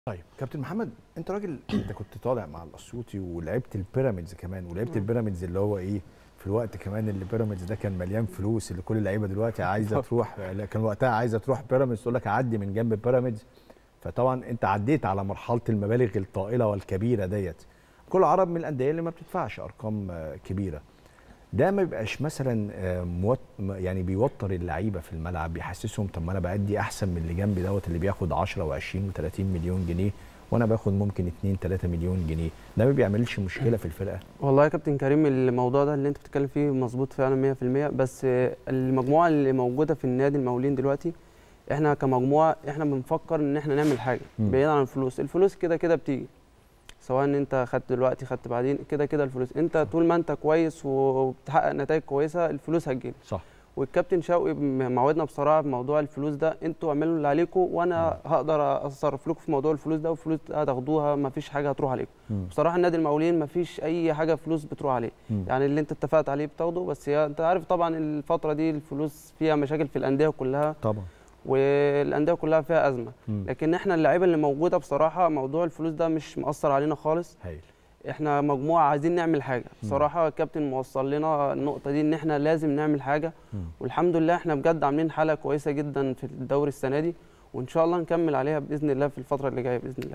طيب كابتن محمد انت راجل انت كنت طالع مع الاسيوطي ولعبت البيراميدز كمان ولعبت البيراميدز اللي هو ايه في الوقت كمان اللي بيراميدز ده كان مليان فلوس اللي كل اللعيبه دلوقتي عايزه تروح لا، كان وقتها عايزه تروح بيراميدز تقول لك اعدي من جنب بيراميدز فطبعا انت عديت على مرحله المبالغ الطائله والكبيره ديت كل عرب من الانديه اللي ما بتدفعش ارقام آه، كبيره ده ما بيبقاش مثلا آه، موت يعني بيوتر اللعيبه في الملعب بيحسسهم طب ما انا بأدي احسن من اللي جنبي دوت اللي بياخد 10 و20 و30 مليون جنيه وانا باخد ممكن 2 3 مليون جنيه ده ما بيعملش مشكله في الفرقه والله يا كابتن كريم الموضوع ده اللي انت بتتكلم فيه مظبوط فعلا 100% بس المجموعه اللي موجوده في النادي المقاولين دلوقتي احنا كمجموعه احنا بنفكر ان احنا نعمل حاجه مم. بعيد عن الفلوس الفلوس كده كده بتيجي سواء ان انت خدت دلوقتي خدت بعدين كده كده الفلوس انت طول ما انت كويس وبتحقق نتائج كويسه الفلوس هتجيلك صح والكابتن شوقي معودنا بصراحه بموضوع الفلوس ده انتوا اعملوا اللي عليكم وانا هقدر اتصرف لكم في موضوع الفلوس ده والفلوس هتاخدوها ما فيش حاجه هتروح عليكم مم. بصراحه النادي المقاولين ما فيش اي حاجه فلوس بتروح عليه مم. يعني اللي انت اتفقت عليه بتاخده بس هي انت عارف طبعا الفتره دي الفلوس فيها مشاكل في الانديه كلها طبعا والانديه كلها فيها ازمه مم. لكن احنا اللعيبه اللي موجوده بصراحه موضوع الفلوس ده مش مأثر علينا خالص هايل احنا مجموعه عايزين نعمل حاجه بصراحه الكابتن موصل لنا النقطه دي ان احنا لازم نعمل حاجه مم. والحمد لله احنا بجد عاملين حاله كويسه جدا في الدوري السنه دي وان شاء الله نكمل عليها باذن الله في الفتره اللي جايه باذن الله